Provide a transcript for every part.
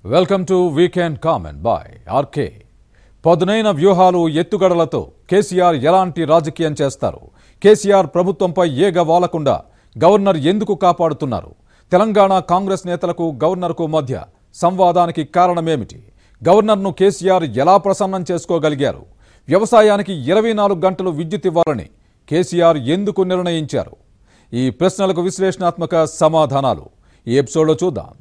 welcome to weekend comment by RK పదునైన వ్యూహాలు ఎత్తుగడలతో కేసీఆర్ ఎలాంటి రాజకీయం చేస్తారు కేసీఆర్ ప్రభుత్వంపై ఏగ వాలకుండా గవర్నర్ ఎందుకు కాపాడుతున్నారు తెలంగాణ కాంగ్రెస్ నేతలకు గవర్నర్కు మధ్య సంవాదానికి కారణమేమిటి గవర్నర్ను కేసీఆర్ ఎలా ప్రసన్నం చేసుకోగలిగారు వ్యవసాయానికి ఇరవై నాలుగు గంటలు విద్యుత్ ఇవ్వాలని కేసీఆర్ ఎందుకు నిర్ణయించారు ఈ ప్రశ్నలకు విశ్లేషణాత్మక సమాధానాలు ఈ ఎపిసోడ్లో చూద్దాం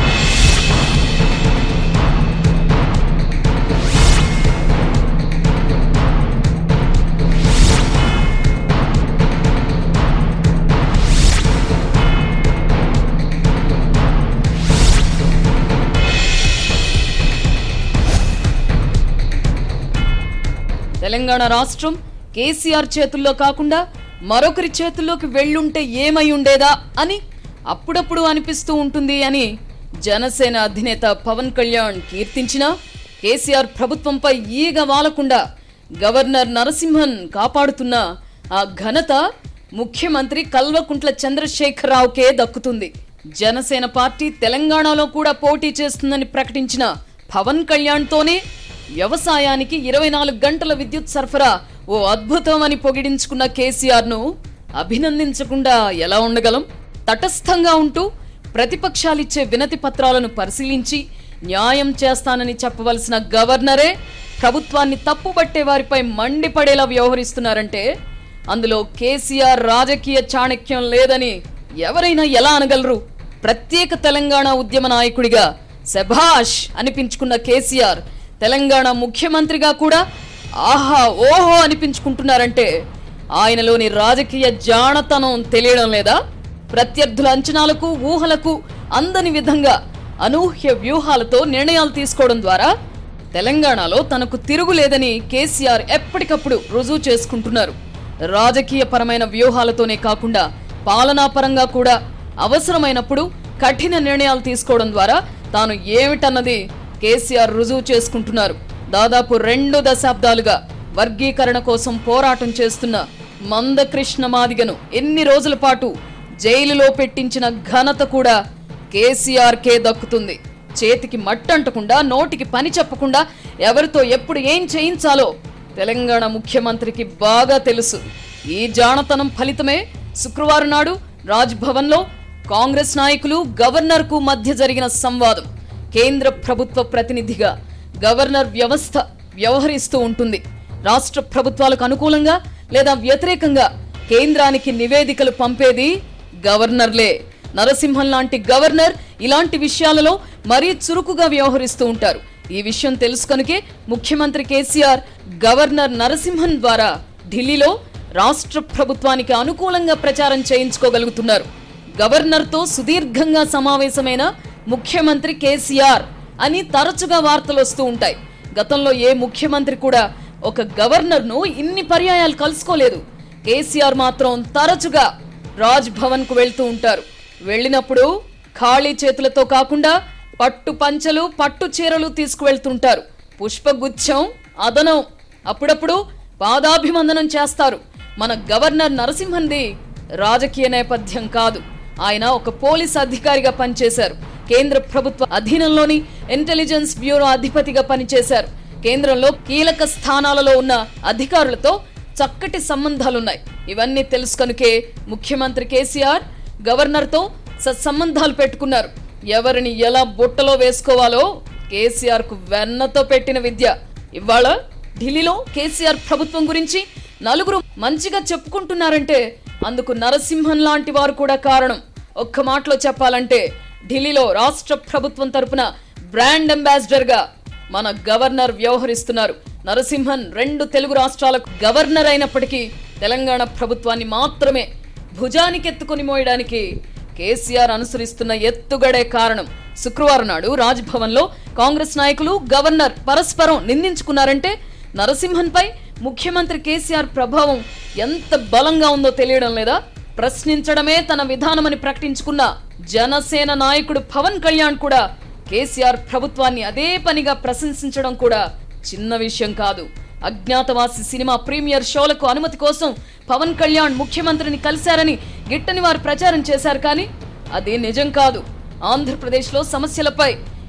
తెలంగాణ రాష్ట్రం కేసీఆర్ చేతుల్లో కాకుండా మరొకరి చేతుల్లోకి వెళ్ళుంటే ఏమై ఉండేదా అని అప్పుడప్పుడు అనిపిస్తూ ఉంటుంది అని జనసేన అధినేత పవన్ కళ్యాణ్ కీర్తించినా కేసీఆర్ ప్రభుత్వంపై ఈగ వాలకుండా గవర్నర్ నరసింహన్ కాపాడుతున్న ఆ ఘనత ముఖ్యమంత్రి కల్వకుంట్ల చంద్రశేఖరరావుకే దక్కుతుంది జనసేన పార్టీ తెలంగాణలో కూడా పోటీ చేస్తుందని ప్రకటించిన పవన్ కళ్యాణ్తోనే వ్యవసాయానికి ఇరవై నాలుగు గంటల విద్యుత్ సరఫరా ఓ అద్భుతం అని పొగిడించుకున్న కేసీఆర్ ను అభినందించకుండా ఎలా ఉండగలం తటస్థంగా ఉంటూ ప్రతిపక్షాలిచ్చే వినతి పత్రాలను పరిశీలించి న్యాయం చేస్తానని చెప్పవలసిన గవర్నరే ప్రభుత్వాన్ని తప్పుపట్టే వారిపై మండిపడేలా వ్యవహరిస్తున్నారంటే అందులో కేసీఆర్ రాజకీయ చాణక్యం లేదని ఎవరైనా ఎలా అనగలరు ప్రత్యేక తెలంగాణ ఉద్యమ నాయకుడిగా శభాష్ అనిపించుకున్న కేసీఆర్ తెలంగాణ ముఖ్యమంత్రిగా కూడా ఆహా ఓహో అనిపించుకుంటున్నారంటే ఆయనలోని రాజకీయ జానతనం తెలియడం లేదా ప్రత్యర్థుల అంచనాలకు ఊహలకు అందని విధంగా అనూహ్య వ్యూహాలతో నిర్ణయాలు తీసుకోవడం ద్వారా తెలంగాణలో తనకు తిరుగులేదని కేసీఆర్ ఎప్పటికప్పుడు రుజువు చేసుకుంటున్నారు రాజకీయ పరమైన వ్యూహాలతోనే కాకుండా పాలనాపరంగా కూడా అవసరమైనప్పుడు కఠిన నిర్ణయాలు తీసుకోవడం ద్వారా తాను ఏమిటన్నది కేసీఆర్ రుజువు చేసుకుంటున్నారు దాదాపు రెండు దశాబ్దాలుగా వర్గీకరణ కోసం పోరాటం చేస్తున్న మందకృష్ణ మాదిగను ఎన్ని రోజుల పాటు జైలులో పెట్టించిన ఘనత కూడా కేసీఆర్కే దక్కుతుంది చేతికి మట్టంటకుండా నోటికి పని చెప్పకుండా ఎవరితో ఎప్పుడు ఏం చేయించాలో తెలంగాణ ముఖ్యమంత్రికి బాగా తెలుసు ఈ జానతనం ఫలితమే శుక్రవారం నాడు రాజ్భవన్లో కాంగ్రెస్ నాయకులు గవర్నర్కు మధ్య జరిగిన సంవాదం కేంద్ర ప్రభుత్వ ప్రతినిధిగా గవర్నర్ వ్యవస్థ వ్యవహరిస్తూ ఉంటుంది రాష్ట్ర ప్రభుత్వాలకు అనుకూలంగా లేదా వ్యతిరేకంగా కేంద్రానికి నివేదికలు పంపేది గవర్నర్లే నరసింహన్ లాంటి గవర్నర్ ఇలాంటి విషయాలలో మరీ చురుకుగా వ్యవహరిస్తూ ఉంటారు ఈ విషయం తెలుసు కనుకే ముఖ్యమంత్రి కేసీఆర్ గవర్నర్ నరసింహన్ ద్వారా ఢిల్లీలో రాష్ట్ర ప్రభుత్వానికి అనుకూలంగా ప్రచారం చేయించుకోగలుగుతున్నారు గవర్నర్తో సుదీర్ఘంగా సమావేశమైన ముఖ్యమంత్రి కేసీఆర్ అని తరచుగా వార్తలు వస్తూ ఉంటాయి గతంలో ఏ ముఖ్యమంత్రి కూడా ఒక గవర్నర్ను ఇన్ని పర్యాయాలు కలుసుకోలేదు కేసీఆర్ మాత్రం తరచుగా రాజ్ భవన్ కు వెళ్తూ ఉంటారు వెళ్ళినప్పుడు ఖాళీ చేతులతో కాకుండా పట్టు పంచలు పట్టు చీరలు తీసుకువెళ్తుంటారు పుష్పగుచ్చం అదనం అప్పుడప్పుడు పాదాభివందనం చేస్తారు మన గవర్నర్ నరసింహన్ది రాజకీయ నేపథ్యం కాదు ఆయన ఒక పోలీస్ అధికారిగా పనిచేశారు కేంద్ర ప్రభుత్వ అధీనంలోని ఇంటెలిజెన్స్ బ్యూరో అధిపతిగా పనిచేశారు కేంద్రంలో కీలక స్థానాలలో ఉన్న అధికారులతో చక్కటి సంబంధాలున్నాయి ఇవన్నీ తెలుసు కనుకే ముఖ్యమంత్రి కేసీఆర్ గవర్నర్తో సత్సంబంధాలు పెట్టుకున్నారు ఎవరిని ఎలా బుట్టలో వేసుకోవాలో కేసీఆర్ కు వెన్నతో పెట్టిన విద్య ఇవాళ ఢిల్లీలో కేసీఆర్ ప్రభుత్వం గురించి నలుగురు మంచిగా చెప్పుకుంటున్నారంటే అందుకు నరసింహన్ లాంటి వారు కూడా కారణం ఒక్క మాటలో చెప్పాలంటే ఢిల్లీలో రాష్ట్ర ప్రభుత్వం తరపున బ్రాండ్ అంబాసిడర్ గా మన గవర్నర్ వ్యవహరిస్తున్నారు నరసింహన్ రెండు తెలుగు రాష్ట్రాలకు గవర్నర్ అయినప్పటికీ తెలంగాణ ప్రభుత్వాన్ని మాత్రమే భుజానికెత్తుకొని మోయడానికి కేసీఆర్ అనుసరిస్తున్న ఎత్తుగడే కారణం శుక్రవారం నాడు రాజ్భవన్లో కాంగ్రెస్ నాయకులు గవర్నర్ పరస్పరం నిందించుకున్నారంటే నరసింహన్పై ముఖ్యమంత్రి కేసీఆర్ ప్రభావం ఎంత బలంగా ఉందో తెలియడం లేదా ప్రశ్నించడమే తన విధానమని ప్రకటించుకున్న జనసేన నాయకుడు పవన్ కళ్యాణ్ కూడా కేసీఆర్ ప్రభుత్వాన్ని అదే పనిగా ప్రశంసించడం కూడా చిన్న విషయం కాదు అజ్ఞాతవాసి సినిమా ప్రీమియర్ షోలకు అనుమతి కోసం పవన్ కళ్యాణ్ ముఖ్యమంత్రిని కలిశారని గిట్టని వారు ప్రచారం చేశారు కానీ అది నిజం కాదు ఆంధ్రప్రదేశ్లో సమస్యలపై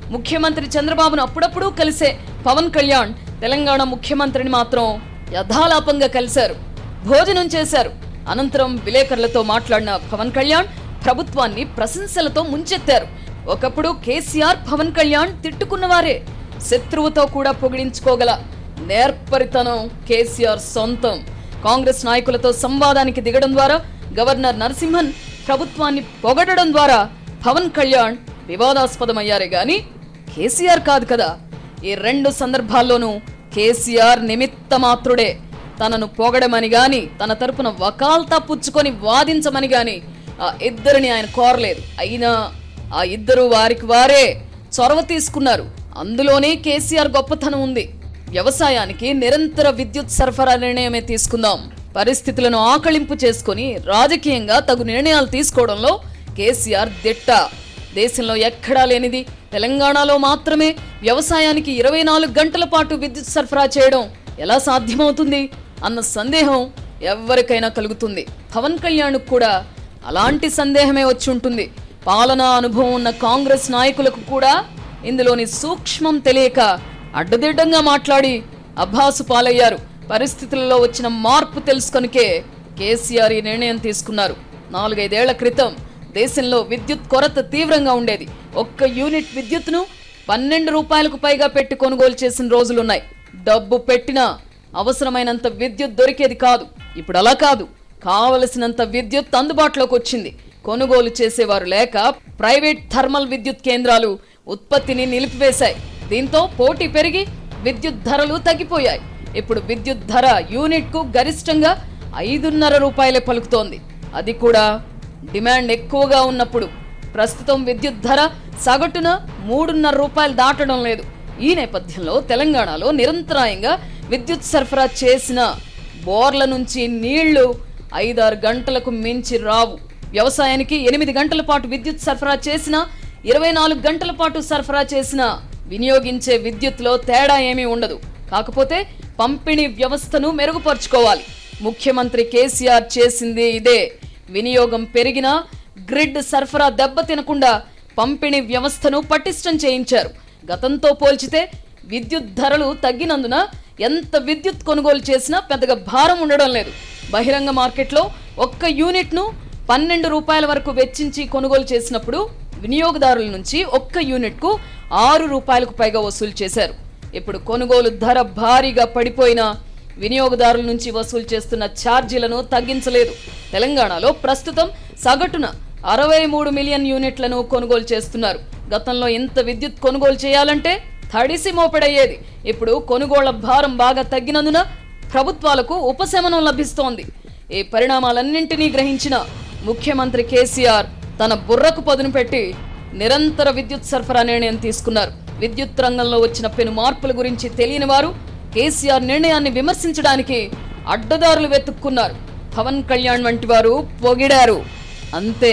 ముఖ్యమంత్రి చంద్రబాబును అప్పుడప్పుడు కలిసే పవన్ కళ్యాణ్ తెలంగాణ ముఖ్యమంత్రిని మాత్రం యథాలాపంగా కలిశారు భోజనం చేశారు అనంతరం విలేకరులతో మాట్లాడిన పవన్ కళ్యాణ్ ప్రభుత్వాన్ని ప్రశంసలతో ముంచెత్తారు ఒకప్పుడు కేసీఆర్ పవన్ కళ్యాణ్ తిట్టుకున్నవారే శత్రువుతో కూడా పొగిడించుకోగల నేర్పరితనం కేసీఆర్ సొంతం కాంగ్రెస్ నాయకులతో సంవాదానికి దిగడం ద్వారా గవర్నర్ నరసింహన్ ప్రభుత్వాన్ని పొగడడం ద్వారా పవన్ కళ్యాణ్ వివాదాస్పదమయ్యారే గాని కేసీఆర్ కాదు కదా ఈ రెండు సందర్భాల్లోనూ కేసీఆర్ నిమిత్త మాత్రుడే తనను పొగడమని గాని తన తరపున వకాల్తా పుచ్చుకొని వాదించమని గాని ఆ ఇద్దరిని ఆయన కోరలేదు అయినా ఆ ఇద్దరు వారికి వారే చొరవ తీసుకున్నారు అందులోనే కేసీఆర్ గొప్పతనం ఉంది వ్యవసాయానికి నిరంతర విద్యుత్ సరఫరా నిర్ణయమే తీసుకుందాం పరిస్థితులను ఆకళింపు చేసుకొని రాజకీయంగా తగు నిర్ణయాలు తీసుకోవడంలో కేసీఆర్ దిట్ట దేశంలో ఎక్కడా లేనిది తెలంగాణలో మాత్రమే వ్యవసాయానికి ఇరవై నాలుగు గంటల పాటు విద్యుత్ సరఫరా చేయడం ఎలా సాధ్యమవుతుంది అన్న సందేహం ఎవరికైనా కలుగుతుంది పవన్ కళ్యాణ్ కూడా అలాంటి సందేహమే వచ్చి ఉంటుంది పాలనా అనుభవం ఉన్న కాంగ్రెస్ నాయకులకు కూడా ఇందులోని సూక్ష్మం తెలియక అడ్డదిడ్డంగా మాట్లాడి అభాసు పాలయ్యారు పరిస్థితులలో వచ్చిన మార్పు తెలుసుకొనికే కేసీఆర్ ఈ నిర్ణయం తీసుకున్నారు నాలుగైదేళ్ల క్రితం దేశంలో విద్యుత్ కొరత తీవ్రంగా ఉండేది ఒక్క యూనిట్ విద్యుత్ను పన్నెండు రూపాయలకు పైగా పెట్టి కొనుగోలు చేసిన రోజులున్నాయి డబ్బు పెట్టినా అవసరమైనంత విద్యుత్ దొరికేది కాదు ఇప్పుడు అలా కాదు కావలసినంత విద్యుత్ అందుబాటులోకి వచ్చింది కొనుగోలు చేసేవారు లేక ప్రైవేట్ థర్మల్ విద్యుత్ కేంద్రాలు ఉత్పత్తిని నిలిపివేశాయి దీంతో పోటీ పెరిగి విద్యుత్ ధరలు తగ్గిపోయాయి ఇప్పుడు విద్యుత్ ధర యూనిట్ కు గరిష్టంగా ఐదున్నర రూపాయలే పలుకుతోంది అది కూడా డిమాండ్ ఎక్కువగా ఉన్నప్పుడు ప్రస్తుతం విద్యుత్ ధర సగటున మూడున్నర రూపాయలు దాటడం లేదు ఈ నేపథ్యంలో తెలంగాణలో నిరంతరాయంగా విద్యుత్ సరఫరా చేసిన బోర్ల నుంచి నీళ్లు ఐదారు గంటలకు మించి రావు వ్యవసాయానికి ఎనిమిది గంటల పాటు విద్యుత్ సరఫరా చేసిన ఇరవై నాలుగు గంటల పాటు సరఫరా చేసిన వినియోగించే విద్యుత్లో తేడా ఏమీ ఉండదు కాకపోతే పంపిణీ వ్యవస్థను మెరుగుపరుచుకోవాలి ముఖ్యమంత్రి కేసీఆర్ చేసింది ఇదే వినియోగం పెరిగినా గ్రిడ్ సరఫరా దెబ్బతినకుండా పంపిణీ వ్యవస్థను పటిష్టం చేయించారు గతంతో పోల్చితే విద్యుత్ ధరలు తగ్గినందున ఎంత విద్యుత్ కొనుగోలు చేసినా పెద్దగా భారం ఉండడం లేదు బహిరంగ మార్కెట్లో ఒక్క యూనిట్ను పన్నెండు రూపాయల వరకు వెచ్చించి కొనుగోలు చేసినప్పుడు వినియోగదారుల నుంచి ఒక్క యూనిట్కు ఆరు రూపాయలకు పైగా వసూలు చేశారు ఇప్పుడు కొనుగోలు ధర భారీగా పడిపోయినా వినియోగదారుల నుంచి వసూలు చేస్తున్న ఛార్జీలను తగ్గించలేదు తెలంగాణలో ప్రస్తుతం సగటున అరవై మూడు మిలియన్ యూనిట్లను కొనుగోలు చేస్తున్నారు గతంలో ఇంత విద్యుత్ కొనుగోలు చేయాలంటే తడిసి మోపెడయ్యేది ఇప్పుడు కొనుగోళ్ల భారం బాగా తగ్గినందున ప్రభుత్వాలకు ఉపశమనం లభిస్తోంది ఈ పరిణామాలన్నింటినీ గ్రహించిన ముఖ్యమంత్రి కేసీఆర్ తన బుర్రకు పదును పెట్టి నిరంతర విద్యుత్ సరఫరా నిర్ణయం తీసుకున్నారు విద్యుత్ రంగంలో వచ్చిన పెను మార్పుల గురించి తెలియని వారు కేసీఆర్ నిర్ణయాన్ని విమర్శించడానికి అడ్డదారులు వెతుక్కున్నారు పవన్ కళ్యాణ్ వంటి వారు పొగిడారు అంతే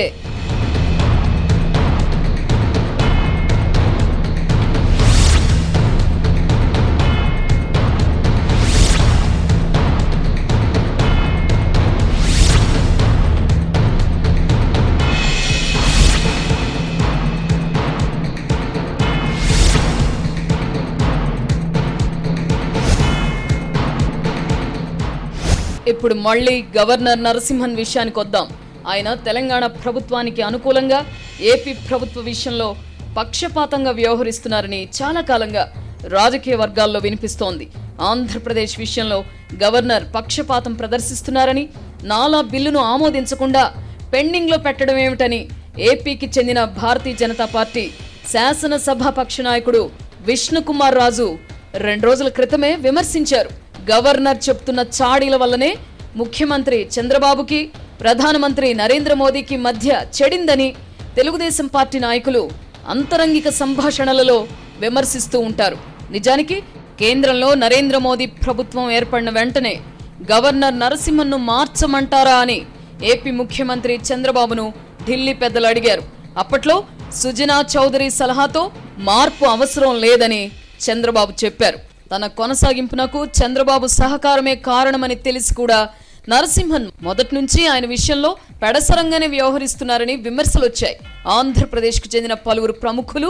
ఇప్పుడు మళ్ళీ గవర్నర్ నరసింహన్ విషయానికి వద్దాం ఆయన తెలంగాణ ప్రభుత్వానికి అనుకూలంగా ఏపీ ప్రభుత్వ విషయంలో పక్షపాతంగా వ్యవహరిస్తున్నారని చాలా కాలంగా రాజకీయ వర్గాల్లో వినిపిస్తోంది ఆంధ్రప్రదేశ్ విషయంలో గవర్నర్ పక్షపాతం ప్రదర్శిస్తున్నారని నాలా బిల్లును ఆమోదించకుండా పెండింగ్లో పెట్టడం ఏమిటని ఏపీకి చెందిన భారతీయ జనతా పార్టీ శాసనసభాపక్ష నాయకుడు విష్ణుకుమార్ రాజు రెండు రోజుల క్రితమే విమర్శించారు గవర్నర్ చెప్తున్న చాడీల వల్లనే ముఖ్యమంత్రి చంద్రబాబుకి ప్రధానమంత్రి నరేంద్ర మోదీకి మధ్య చెడిందని తెలుగుదేశం పార్టీ నాయకులు అంతరంగిక సంభాషణలలో విమర్శిస్తూ ఉంటారు నిజానికి కేంద్రంలో నరేంద్ర మోదీ ప్రభుత్వం ఏర్పడిన వెంటనే గవర్నర్ నరసింహన్ను మార్చమంటారా అని ఏపీ ముఖ్యమంత్రి చంద్రబాబును ఢిల్లీ పెద్దలు అడిగారు అప్పట్లో సుజనా చౌదరి సలహాతో మార్పు అవసరం లేదని చంద్రబాబు చెప్పారు తన కొనసాగింపునకు చంద్రబాబు సహకారమే కారణమని తెలిసి కూడా నరసింహన్ మొదటి నుంచి ఆయన విషయంలో పెడసరంగానే వ్యవహరిస్తున్నారని విమర్శలు వచ్చాయి ఆంధ్రప్రదేశ్కు చెందిన పలువురు ప్రముఖులు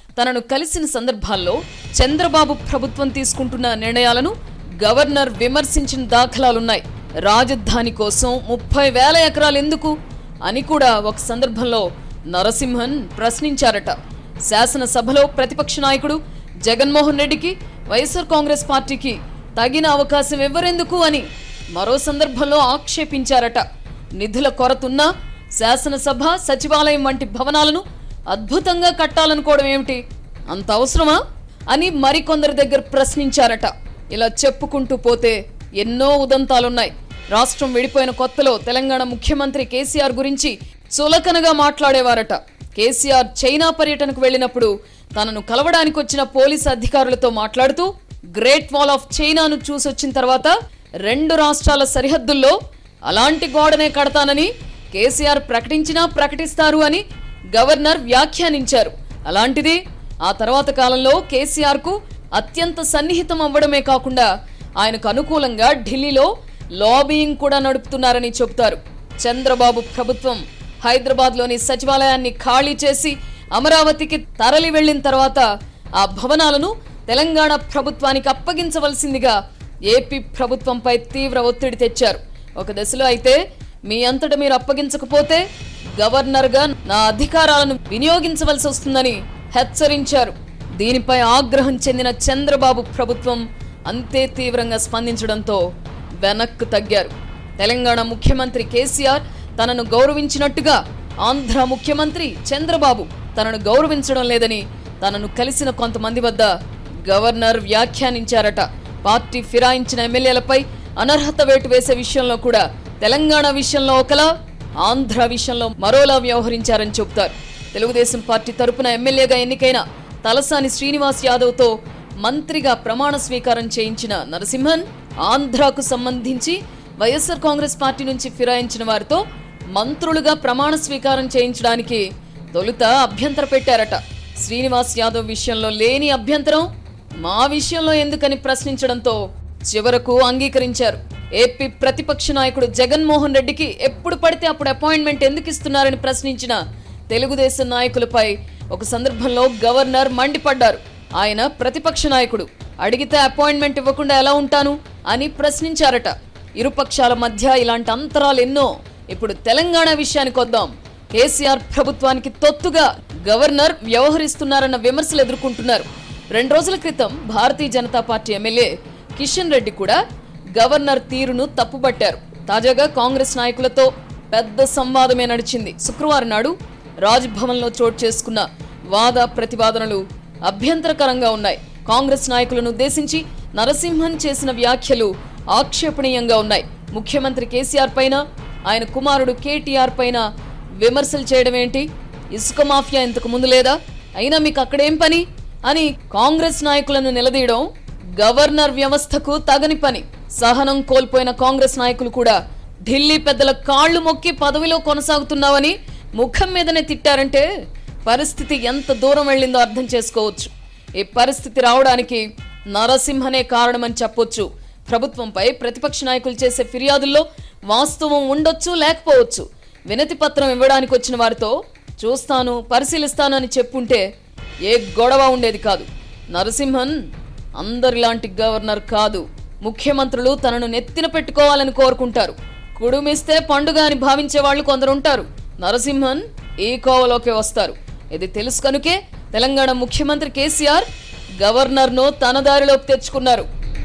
తనను కలిసిన సందర్భాల్లో చంద్రబాబు ప్రభుత్వం తీసుకుంటున్న నిర్ణయాలను గవర్నర్ విమర్శించిన దాఖలాలున్నాయి రాజధాని కోసం ముప్పై వేల ఎకరాలు ఎందుకు అని కూడా ఒక సందర్భంలో నరసింహన్ ప్రశ్నించారట శాసనసభలో ప్రతిపక్ష నాయకుడు జగన్మోహన్ రెడ్డికి వైఎస్ఆర్ కాంగ్రెస్ పార్టీకి తగిన అవకాశం ఇవ్వరెందుకు అని మరో సందర్భంలో ఆక్షేపించారట నిధుల కొరతున్నా శాసనసభ సచివాలయం వంటి భవనాలను అద్భుతంగా కట్టాలనుకోవడం ఏమిటి అంత అవసరమా అని మరికొందరి దగ్గర ప్రశ్నించారట ఇలా చెప్పుకుంటూ పోతే ఎన్నో ఉదంతాలున్నాయి రాష్ట్రం విడిపోయిన కొత్తలో తెలంగాణ ముఖ్యమంత్రి కేసీఆర్ గురించి చులకనగా మాట్లాడేవారట కేసీఆర్ చైనా పర్యటనకు వెళ్ళినప్పుడు తనను కలవడానికి వచ్చిన పోలీసు అధికారులతో మాట్లాడుతూ గ్రేట్ వాల్ ఆఫ్ చైనాను చూసొచ్చిన తర్వాత రెండు రాష్ట్రాల సరిహద్దుల్లో అలాంటి గోడనే కడతానని కేసీఆర్ ప్రకటించినా ప్రకటిస్తారు అని గవర్నర్ వ్యాఖ్యానించారు అలాంటిది ఆ తర్వాత కాలంలో కేసీఆర్ కు అత్యంత సన్నిహితం అవ్వడమే కాకుండా ఆయనకు అనుకూలంగా ఢిల్లీలో లాబియింగ్ కూడా నడుపుతున్నారని చెబుతారు చంద్రబాబు ప్రభుత్వం హైదరాబాద్లోని సచివాలయాన్ని ఖాళీ చేసి అమరావతికి తరలి వెళ్లిన తర్వాత ఆ భవనాలను తెలంగాణ ప్రభుత్వానికి అప్పగించవలసిందిగా ఏపీ ప్రభుత్వంపై తీవ్ర ఒత్తిడి తెచ్చారు ఒక దశలో అయితే మీ అంతట మీరు అప్పగించకపోతే గవర్నర్గా నా అధికారాలను వినియోగించవలసి వస్తుందని హెచ్చరించారు దీనిపై ఆగ్రహం చెందిన చంద్రబాబు ప్రభుత్వం అంతే తీవ్రంగా స్పందించడంతో వెనక్కు తగ్గారు తెలంగాణ ముఖ్యమంత్రి కేసీఆర్ తనను గౌరవించినట్టుగా ఆంధ్ర ముఖ్యమంత్రి చంద్రబాబు తనను గౌరవించడం లేదని తనను కలిసిన కొంతమంది వద్ద గవర్నర్ వ్యాఖ్యానించారట పార్టీ ఫిరాయించిన ఎమ్మెల్యేలపై అనర్హత వేటు వేసే విషయంలో కూడా తెలంగాణ విషయంలో ఒకలా ఆంధ్ర విషయంలో మరోలా వ్యవహరించారని చెబుతారు తెలుగుదేశం పార్టీ తరపున ఎమ్మెల్యేగా ఎన్నికైన తలసాని శ్రీనివాస్ యాదవ్తో మంత్రిగా ప్రమాణ స్వీకారం చేయించిన నరసింహన్ ఆంధ్రాకు సంబంధించి వైఎస్ఆర్ కాంగ్రెస్ పార్టీ నుంచి ఫిరాయించిన వారితో మంత్రులుగా ప్రమాణ స్వీకారం చేయించడానికి తొలుత అభ్యంతర పెట్టారట శ్రీనివాస్ యాదవ్ విషయంలో లేని అభ్యంతరం మా విషయంలో ఎందుకని ప్రశ్నించడంతో చివరకు అంగీకరించారు ఏపీ ప్రతిపక్ష నాయకుడు జగన్మోహన్ రెడ్డికి ఎప్పుడు పడితే అప్పుడు అపాయింట్మెంట్ ఎందుకు ఇస్తున్నారని ప్రశ్నించిన తెలుగుదేశం నాయకులపై ఒక సందర్భంలో గవర్నర్ మండిపడ్డారు ఆయన ప్రతిపక్ష నాయకుడు అడిగితే అపాయింట్మెంట్ ఇవ్వకుండా ఎలా ఉంటాను అని ప్రశ్నించారట ఇరుపక్షాల మధ్య ఇలాంటి అంతరాలు ఎన్నో ఇప్పుడు తెలంగాణ విషయానికి వద్దాం కేసీఆర్ ప్రభుత్వానికి తొత్తుగా గవర్నర్ వ్యవహరిస్తున్నారన్న విమర్శలు ఎదుర్కొంటున్నారు రెండు రోజుల క్రితం భారతీయ జనతా పార్టీ ఎమ్మెల్యే కిషన్ రెడ్డి కూడా గవర్నర్ తీరును తప్పుపట్టారు తాజాగా కాంగ్రెస్ నాయకులతో పెద్ద సంవాదమే నడిచింది శుక్రవారం నాడు రాజ్భవన్లో చోటు చేసుకున్న వాద ప్రతివాదనలు అభ్యంతరకరంగా ఉన్నాయి కాంగ్రెస్ నాయకులను ఉద్దేశించి నరసింహన్ చేసిన వ్యాఖ్యలు ఆక్షేపణీయంగా ఉన్నాయి ముఖ్యమంత్రి కేసీఆర్ పైన ఆయన కుమారుడు కేటీఆర్ పైన విమర్శలు చేయడం ఏంటి ఇసుక మాఫియా ఇంతకు ముందు లేదా అయినా మీకు అక్కడేం పని అని కాంగ్రెస్ నాయకులను నిలదీయడం గవర్నర్ వ్యవస్థకు తగని పని సహనం కోల్పోయిన కాంగ్రెస్ నాయకులు కూడా ఢిల్లీ పెద్దల కాళ్లు మొక్కి పదవిలో కొనసాగుతున్నావని ముఖం మీదనే తిట్టారంటే పరిస్థితి ఎంత దూరం వెళ్ళిందో అర్థం చేసుకోవచ్చు ఈ పరిస్థితి రావడానికి నరసింహనే కారణమని చెప్పొచ్చు ప్రభుత్వంపై ప్రతిపక్ష నాయకులు చేసే ఫిర్యాదుల్లో వాస్తవం ఉండొచ్చు లేకపోవచ్చు వినతి పత్రం ఇవ్వడానికి వచ్చిన వారితో చూస్తాను పరిశీలిస్తాను అని చెప్పుంటే ఏ గొడవ ఉండేది కాదు నరసింహన్ అందరిలాంటి గవర్నర్ కాదు ముఖ్యమంత్రులు తనను నెత్తిన పెట్టుకోవాలని కోరుకుంటారు కుడుమిస్తే పండుగ అని భావించే వాళ్ళు కొందరు ఉంటారు నరసింహన్ ఈ కోవలోకి వస్తారు ఇది తెలుసు కనుకే తెలంగాణ ముఖ్యమంత్రి కేసీఆర్ గవర్నర్ను తన దారిలోకి తెచ్చుకున్నారు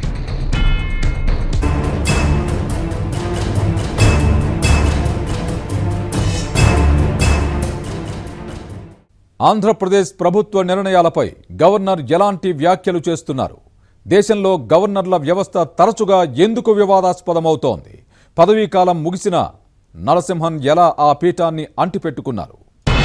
ఆంధ్రప్రదేశ్ ప్రభుత్వ నిర్ణయాలపై గవర్నర్ ఎలాంటి వ్యాఖ్యలు చేస్తున్నారు దేశంలో గవర్నర్ల వ్యవస్థ తరచుగా ఎందుకు వివాదాస్పదమవుతోంది పదవీకాలం ముగిసిన నరసింహన్ ఎలా ఆ పీఠాన్ని అంటిపెట్టుకున్నారు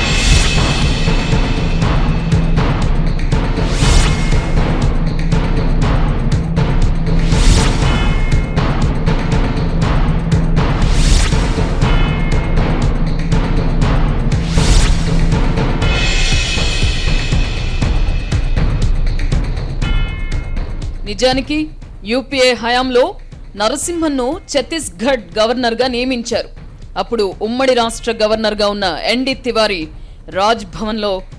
నిజానికి యూపీఏ హయాంలో నరసింహన్ను ఛత్తీస్గఢ్ గవర్నర్గా నియమించారు అప్పుడు ఉమ్మడి రాష్ట్ర గవర్నర్గా ఉన్న ఎన్డి తివారీ రాజ్ భవన్లో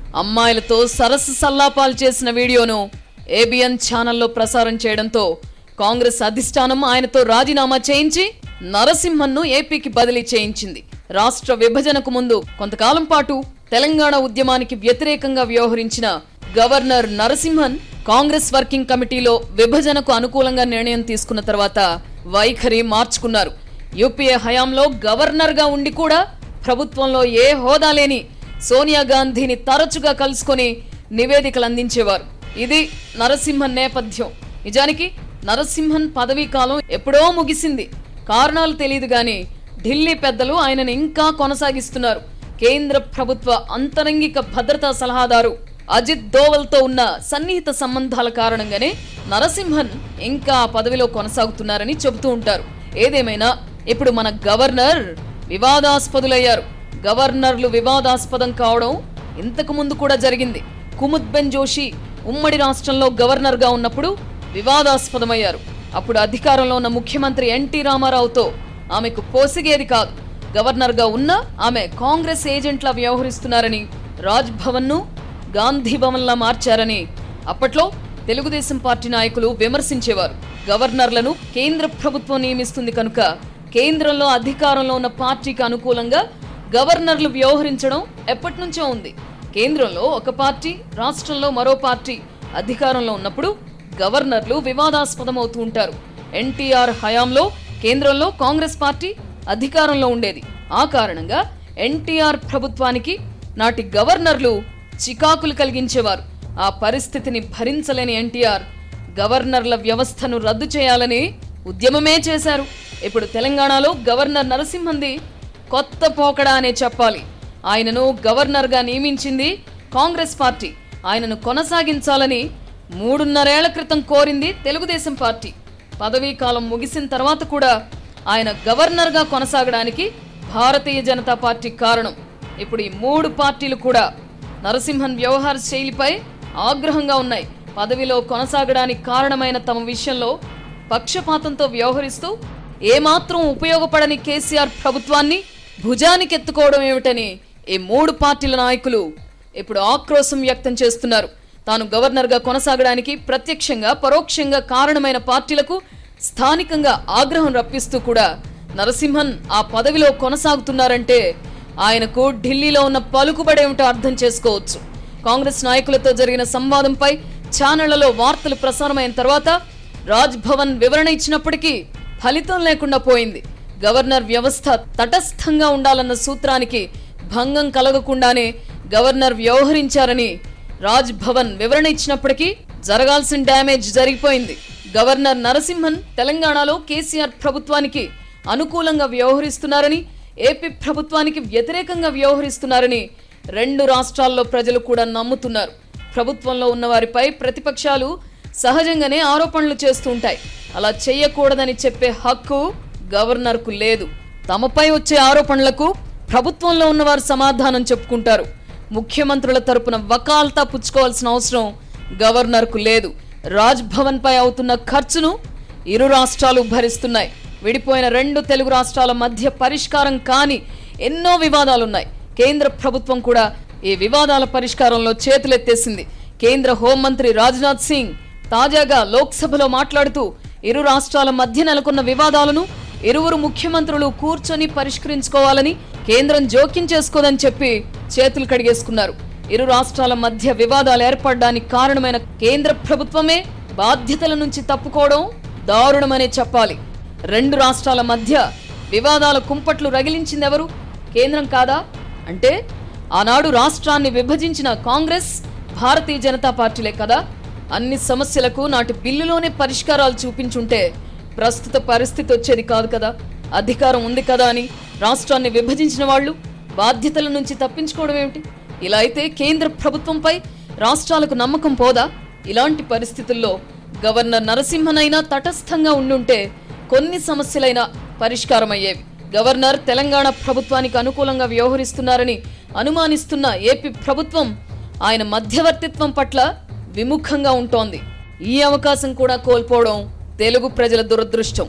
అమ్మాయిలతో సరస్సు సల్లాపాలు చేసిన వీడియోను ఏబిఎన్ ఛానల్లో ప్రసారం చేయడంతో కాంగ్రెస్ అధిష్టానం ఆయనతో రాజీనామా చేయించి నరసింహన్ను ఏపీకి బదిలీ చేయించింది రాష్ట్ర విభజనకు ముందు కొంతకాలం పాటు తెలంగాణ ఉద్యమానికి వ్యతిరేకంగా వ్యవహరించిన గవర్నర్ నరసింహన్ కాంగ్రెస్ వర్కింగ్ కమిటీలో విభజనకు అనుకూలంగా నిర్ణయం తీసుకున్న తర్వాత వైఖరి మార్చుకున్నారు యూపీఏ హయాంలో గవర్నర్గా ఉండి కూడా ప్రభుత్వంలో ఏ హోదా లేని సోనియా గాంధీని తరచుగా కలుసుకొని నివేదికలు అందించేవారు ఇది నరసింహన్ నేపథ్యం నిజానికి నరసింహన్ పదవీ కాలం ఎప్పుడో ముగిసింది కారణాలు తెలియదు గాని ఢిల్లీ పెద్దలు ఆయనను ఇంకా కొనసాగిస్తున్నారు కేంద్ర ప్రభుత్వ అంతరంగిక భద్రతా సలహాదారు అజిత్ దోవల్తో ఉన్న సన్నిహిత సంబంధాల కారణంగానే నరసింహన్ ఇంకా ఆ పదవిలో కొనసాగుతున్నారని చెబుతూ ఉంటారు ఏదేమైనా ఇప్పుడు మన గవర్నర్ వివాదాస్పదులయ్యారు గవర్నర్లు వివాదాస్పదం కావడం ఇంతకు ముందు కూడా జరిగింది కుముద్ బెన్ జోషి ఉమ్మడి రాష్ట్రంలో గవర్నర్గా ఉన్నప్పుడు వివాదాస్పదమయ్యారు అప్పుడు అధికారంలో ఉన్న ముఖ్యమంత్రి ఎన్టీ రామారావుతో ఆమెకు పోసిగేది కాదు గవర్నర్గా ఉన్న ఆమె కాంగ్రెస్ ఏజెంట్లా వ్యవహరిస్తున్నారని రాజ్ భవన్ను గాంధీ భవన్లా మార్చారని అప్పట్లో తెలుగుదేశం పార్టీ నాయకులు విమర్శించేవారు గవర్నర్లను కేంద్ర ప్రభుత్వం నియమిస్తుంది కనుక కేంద్రంలో అధికారంలో ఉన్న పార్టీకి అనుకూలంగా గవర్నర్లు వ్యవహరించడం ఎప్పటి నుంచో ఉంది కేంద్రంలో ఒక పార్టీ రాష్ట్రంలో మరో పార్టీ అధికారంలో ఉన్నప్పుడు గవర్నర్లు వివాదాస్పదమవుతూ ఉంటారు ఎన్టీఆర్ హయాంలో కేంద్రంలో కాంగ్రెస్ పార్టీ అధికారంలో ఉండేది ఆ కారణంగా ఎన్టీఆర్ ప్రభుత్వానికి నాటి గవర్నర్లు చికాకులు కలిగించేవారు ఆ పరిస్థితిని భరించలేని ఎన్టీఆర్ గవర్నర్ల వ్యవస్థను రద్దు చేయాలని ఉద్యమమే చేశారు ఇప్పుడు తెలంగాణలో గవర్నర్ నరసింహంది కొత్త పోకడా అనే చెప్పాలి ఆయనను గవర్నర్గా నియమించింది కాంగ్రెస్ పార్టీ ఆయనను కొనసాగించాలని మూడున్నరేళ్ల క్రితం కోరింది తెలుగుదేశం పార్టీ పదవీ కాలం ముగిసిన తర్వాత కూడా ఆయన గవర్నర్గా కొనసాగడానికి భారతీయ జనతా పార్టీ కారణం ఇప్పుడు ఈ మూడు పార్టీలు కూడా నరసింహన్ వ్యవహార శైలిపై ఆగ్రహంగా ఉన్నాయి పదవిలో కొనసాగడానికి కారణమైన తమ విషయంలో పక్షపాతంతో వ్యవహరిస్తూ ఏమాత్రం ఉపయోగపడని కేసీఆర్ ప్రభుత్వాన్ని భుజానికి ఎత్తుకోవడం ఏమిటని ఈ మూడు పార్టీల నాయకులు ఇప్పుడు ఆక్రోశం వ్యక్తం చేస్తున్నారు తాను గవర్నర్గా కొనసాగడానికి ప్రత్యక్షంగా పరోక్షంగా కారణమైన పార్టీలకు స్థానికంగా ఆగ్రహం రప్పిస్తూ కూడా నరసింహన్ ఆ పదవిలో కొనసాగుతున్నారంటే ఆయనకు ఢిల్లీలో ఉన్న పలుకుబడేమిటో అర్థం చేసుకోవచ్చు కాంగ్రెస్ నాయకులతో జరిగిన సంవాదంపై ఛానళ్లలో వార్తలు ప్రసారమైన తర్వాత రాజ్ భవన్ వివరణ ఇచ్చినప్పటికీ ఫలితం లేకుండా పోయింది గవర్నర్ వ్యవస్థ తటస్థంగా ఉండాలన్న సూత్రానికి భంగం కలగకుండానే గవర్నర్ వ్యవహరించారని రాజ్ భవన్ వివరణ ఇచ్చినప్పటికీ జరగాల్సిన డ్యామేజ్ జరిగిపోయింది గవర్నర్ నరసింహన్ తెలంగాణలో కేసీఆర్ ప్రభుత్వానికి అనుకూలంగా వ్యవహరిస్తున్నారని ఏపీ ప్రభుత్వానికి వ్యతిరేకంగా వ్యవహరిస్తున్నారని రెండు రాష్ట్రాల్లో ప్రజలు కూడా నమ్ముతున్నారు ప్రభుత్వంలో ఉన్న వారిపై ప్రతిపక్షాలు సహజంగానే ఆరోపణలు చేస్తూ ఉంటాయి అలా చేయకూడదని చెప్పే హక్కు గవర్నర్కు లేదు తమపై వచ్చే ఆరోపణలకు ప్రభుత్వంలో ఉన్నవారు సమాధానం చెప్పుకుంటారు ముఖ్యమంత్రుల తరపున వకాల్తా పుచ్చుకోవాల్సిన అవసరం గవర్నర్కు లేదు రాజ్ భవన్ పై అవుతున్న ఖర్చును ఇరు రాష్ట్రాలు భరిస్తున్నాయి విడిపోయిన రెండు తెలుగు రాష్ట్రాల మధ్య పరిష్కారం కాని ఎన్నో వివాదాలున్నాయి కేంద్ర ప్రభుత్వం కూడా ఈ వివాదాల పరిష్కారంలో చేతులెత్తేసింది కేంద్ర హోంమంత్రి రాజ్నాథ్ సింగ్ తాజాగా లోక్సభలో మాట్లాడుతూ ఇరు రాష్ట్రాల మధ్య నెలకొన్న వివాదాలను ఇరువురు ముఖ్యమంత్రులు కూర్చొని పరిష్కరించుకోవాలని కేంద్రం జోక్యం చేసుకోదని చెప్పి చేతులు కడిగేసుకున్నారు ఇరు రాష్ట్రాల మధ్య వివాదాలు ఏర్పడడానికి కారణమైన కేంద్ర ప్రభుత్వమే బాధ్యతల నుంచి తప్పుకోవడం దారుణమనే చెప్పాలి రెండు రాష్ట్రాల మధ్య వివాదాల కుంపట్లు రగిలించింది ఎవరు కేంద్రం కాదా అంటే ఆనాడు రాష్ట్రాన్ని విభజించిన కాంగ్రెస్ భారతీయ జనతా పార్టీలే కదా అన్ని సమస్యలకు నాటి బిల్లులోనే పరిష్కారాలు చూపించుంటే ప్రస్తుత పరిస్థితి వచ్చేది కాదు కదా అధికారం ఉంది కదా అని రాష్ట్రాన్ని విభజించిన వాళ్ళు బాధ్యతల నుంచి తప్పించుకోవడం ఏమిటి ఇలా అయితే కేంద్ర ప్రభుత్వంపై రాష్ట్రాలకు నమ్మకం పోదా ఇలాంటి పరిస్థితుల్లో గవర్నర్ నరసింహనైనా తటస్థంగా ఉండుంటే కొన్ని సమస్యలైనా పరిష్కారమయ్యేవి గవర్నర్ తెలంగాణ ప్రభుత్వానికి అనుకూలంగా వ్యవహరిస్తున్నారని అనుమానిస్తున్న ఏపీ ప్రభుత్వం ఆయన మధ్యవర్తిత్వం పట్ల విముఖంగా ఉంటోంది ఈ అవకాశం కూడా కోల్పోవడం తెలుగు ప్రజల దురదృష్టం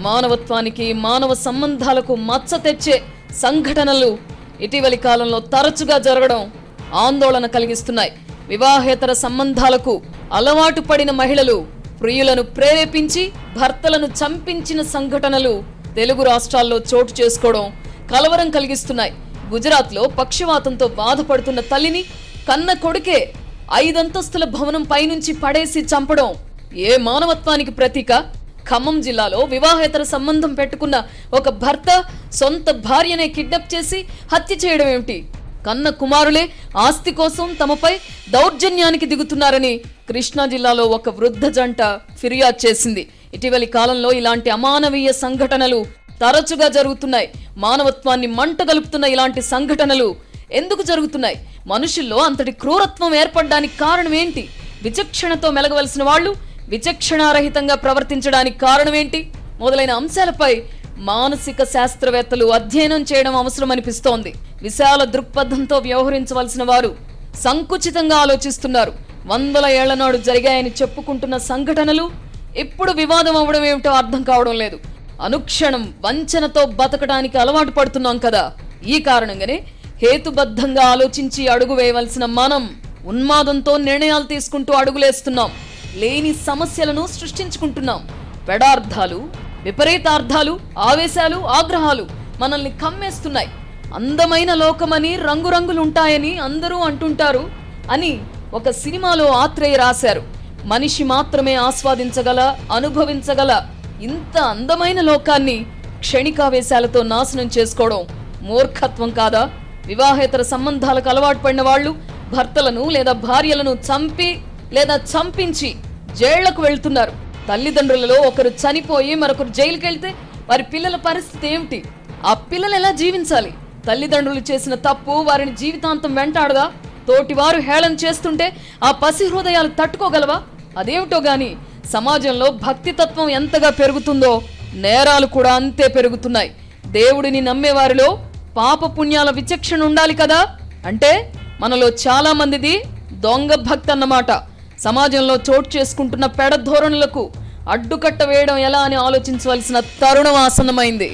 మానవత్వానికి మానవ సంబంధాలకు మచ్చ తెచ్చే సంఘటనలు ఇటీవలి కాలంలో తరచుగా జరగడం ఆందోళన కలిగిస్తున్నాయి వివాహేతర సంబంధాలకు అలవాటు పడిన మహిళలు ప్రియులను ప్రేరేపించి భర్తలను చంపించిన సంఘటనలు తెలుగు రాష్ట్రాల్లో చోటు చేసుకోవడం కలవరం కలిగిస్తున్నాయి గుజరాత్లో పక్షవాతంతో బాధపడుతున్న తల్లిని కన్న కొడుకే ఐదంతస్తుల భవనం పైనుంచి పడేసి చంపడం ఏ మానవత్వానికి ప్రతీక ఖమ్మం జిల్లాలో వివాహేతర సంబంధం పెట్టుకున్న ఒక భర్త సొంత భార్యనే కిడ్నాప్ చేసి హత్య చేయడం ఏమిటి కన్న కుమారులే ఆస్తి కోసం తమపై దౌర్జన్యానికి దిగుతున్నారని కృష్ణా జిల్లాలో ఒక వృద్ధ జంట ఫిర్యాదు చేసింది ఇటీవలి కాలంలో ఇలాంటి అమానవీయ సంఘటనలు తరచుగా జరుగుతున్నాయి మానవత్వాన్ని మంటగలుపుతున్న ఇలాంటి సంఘటనలు ఎందుకు జరుగుతున్నాయి మనుషుల్లో అంతటి క్రూరత్వం ఏర్పడడానికి కారణం ఏంటి విచక్షణతో మెలగవలసిన వాళ్ళు విచక్షణారహితంగా ప్రవర్తించడానికి కారణం ఏంటి మొదలైన అంశాలపై మానసిక శాస్త్రవేత్తలు అధ్యయనం చేయడం అవసరం అనిపిస్తోంది విశాల దృక్పథంతో వ్యవహరించవలసిన వారు సంకుచితంగా ఆలోచిస్తున్నారు వందల ఏళ్ల నాడు జరిగాయని చెప్పుకుంటున్న సంఘటనలు ఇప్పుడు వివాదం అవడం ఏమిటో అర్థం కావడం లేదు అనుక్షణం వంచనతో బతకడానికి అలవాటు పడుతున్నాం కదా ఈ కారణంగానే హేతుబద్ధంగా ఆలోచించి అడుగు వేయవలసిన మనం ఉన్మాదంతో నిర్ణయాలు తీసుకుంటూ అడుగులేస్తున్నాం లేని సమస్యలను సృష్టించుకుంటున్నాం పెడార్థాలు విపరీతార్థాలు ఆవేశాలు ఆగ్రహాలు మనల్ని కమ్మేస్తున్నాయి అందమైన లోకమని రంగురంగులుంటాయని అందరూ అంటుంటారు అని ఒక సినిమాలో ఆత్రేయ రాశారు మనిషి మాత్రమే ఆస్వాదించగల అనుభవించగల ఇంత అందమైన లోకాన్ని క్షణికావేశాలతో నాశనం చేసుకోవడం మూర్ఖత్వం కాదా వివాహేతర సంబంధాలకు అలవాటు పడిన వాళ్ళు భర్తలను లేదా భార్యలను చంపి లేదా చంపించి జైళ్లకు వెళ్తున్నారు తల్లిదండ్రులలో ఒకరు చనిపోయి మరొకరు జైలుకి వెళ్తే వారి పిల్లల పరిస్థితి ఏమిటి ఆ పిల్లలు ఎలా జీవించాలి తల్లిదండ్రులు చేసిన తప్పు వారిని జీవితాంతం వెంటాడదా తోటివారు హేళన చేస్తుంటే ఆ పసి హృదయాలు తట్టుకోగలవా అదేమిటో గాని సమాజంలో భక్తి తత్వం ఎంతగా పెరుగుతుందో నేరాలు కూడా అంతే పెరుగుతున్నాయి దేవుడిని నమ్మేవారిలో పాప పుణ్యాల విచక్షణ ఉండాలి కదా అంటే మనలో చాలా మందిది దొంగ భక్తి అన్నమాట సమాజంలో చోటు చేసుకుంటున్న పెడ ధోరణులకు అడ్డుకట్ట వేయడం ఎలా అని ఆలోచించవలసిన తరుణం ఆసన్నమైంది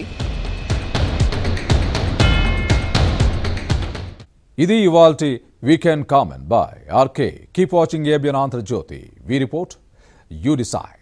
ఇది ఇవాల్టి weekend comment by RK keep watching ABN Andhra Jyothi we report you decide